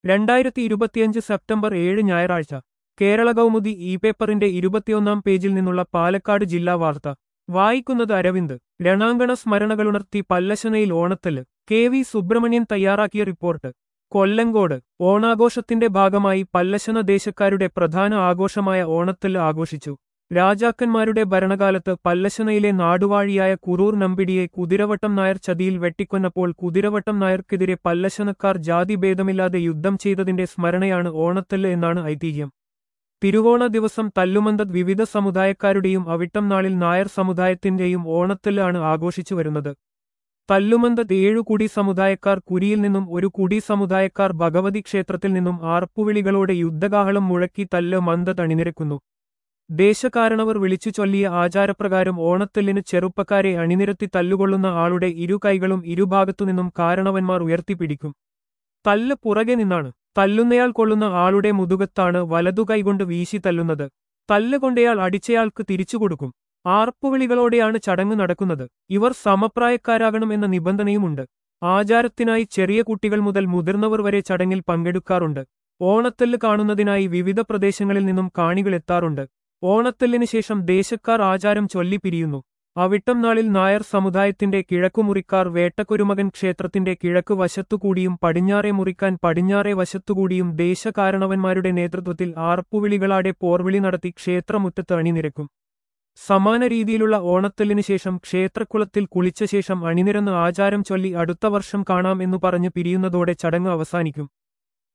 രണ്ടായിരത്തി ഇരുപത്തിയഞ്ച് സെപ്റ്റംബർ ഏഴ് ഞായറാഴ്ച കേരള കൗമുദി ഇ പേപ്പറിന്റെ ഇരുപത്തിയൊന്നാം പേജിൽ നിന്നുള്ള പാലക്കാട് ജില്ലാ വാർത്ത വായിക്കുന്നത് അരവിന്ദ് രണാങ്കണ സ്മരണകളുണർത്തി പല്ലശനയിൽ ഓണത്തല് കെ വി സുബ്രഹ്മണ്യൻ തയ്യാറാക്കിയ റിപ്പോർട്ട് കൊല്ലങ്കോട് ഓണാഘോഷത്തിന്റെ ഭാഗമായി പല്ലശന ദേശക്കാരുടെ പ്രധാന ആഘോഷമായ ഓണത്തല് ആഘോഷിച്ചു രാജാക്കന്മാരുടെ ഭരണകാലത്ത് പല്ലശനയിലെ നാടുവാഴിയായ കുറൂർ നമ്പിടിയെ കുതിരവട്ടം നായർ ചതിയിൽ വെട്ടിക്കൊന്നപ്പോൾ കുതിരവട്ടം നായർക്കെതിരെ പല്ലശനക്കാർ ജാതിഭേദമില്ലാതെ യുദ്ധം ചെയ്തതിന്റെ സ്മരണയാണ് ഓണത്തല്ല് എന്നാണ് ഐതിഹ്യം തിരുവോണ ദിവസം തല്ലുമന്തത് വിവിധ സമുദായക്കാരുടെയും അവിട്ടം നാളിൽ നായർ സമുദായത്തിന്റെയും ഓണത്തല്ല് ആണ് ആഘോഷിച്ചു വരുന്നത് തല്ലുമന്തത് ഏഴു കുടി സമുദായക്കാർ കുരിയിൽ നിന്നും ഒരു കുടി സമുദായക്കാർ ഭഗവതി ക്ഷേത്രത്തിൽ നിന്നും ആർപ്പുവിളികളോടെ യുദ്ധകാഹളം മുഴക്കി തല്ല് മന്ദത് അണിനിരക്കുന്നു ദേശകാരണവർ വിളിച്ചു ചൊല്ലിയ ആചാരപ്രകാരം ഓണത്തെല്ലിന് ചെറുപ്പക്കാരെ അണിനിരത്തി തല്ലുകൊള്ളുന്ന ആളുടെ ഇരു കൈകളും ഇരുഭാഗത്തുനിന്നും കാരണവന്മാർ ഉയർത്തിപ്പിടിക്കും തല്ല് പുറകെ നിന്നാണ് തല്ലുന്നയാൾ കൊള്ളുന്ന ആളുടെ മുതുകത്താണ് വലതു കൈകൊണ്ട് വീശി തല്ലുന്നത് തല്ല് കൊണ്ടയാൾ അടിച്ചയാൾക്ക് തിരിച്ചുകൊടുക്കും ആർപ്പുവിളികളോടെയാണ് ചടങ്ങ് നടക്കുന്നത് ഇവർ സമപ്രായക്കാരാകണം എന്ന നിബന്ധനയുമുണ്ട് ആചാരത്തിനായി ചെറിയ കുട്ടികൾ മുതൽ മുതിർന്നവർ വരെ ചടങ്ങിൽ പങ്കെടുക്കാറുണ്ട് ഓണത്തല്ല് കാണുന്നതിനായി വിവിധ പ്രദേശങ്ങളിൽ നിന്നും കാണികൾ എത്താറുണ്ട് ഓണത്തല്ലിന് ശേഷം ദേശക്കാർ ആചാരം ചൊല്ലിപ്പിരിയുന്നു അവിട്ടം നാളിൽ നായർ സമുദായത്തിന്റെ കിഴക്കുമുറിക്കാർ വേട്ടക്കുരുമകൻ ക്ഷേത്രത്തിന്റെ കിഴക്ക് വശത്തുകൂടിയും പടിഞ്ഞാറെ മുറിക്കാൻ പടിഞ്ഞാറെ വശത്തുകൂടിയും ദേശകാരണവന്മാരുടെ നേതൃത്വത്തിൽ ആർപ്പുവിളികളാടെ പോർവിളി നടത്തി ക്ഷേത്രമുറ്റത്ത് അണിനിരക്കും സമാന രീതിയിലുള്ള ഓണത്തല്ലിന് ശേഷം ക്ഷേത്രക്കുളത്തിൽ കുളിച്ച ശേഷം അണിനിരന്ന് ആചാരം ചൊല്ലി അടുത്ത വർഷം കാണാം എന്നു പറഞ്ഞ് പിരിയുന്നതോടെ ചടങ്ങ് അവസാനിക്കും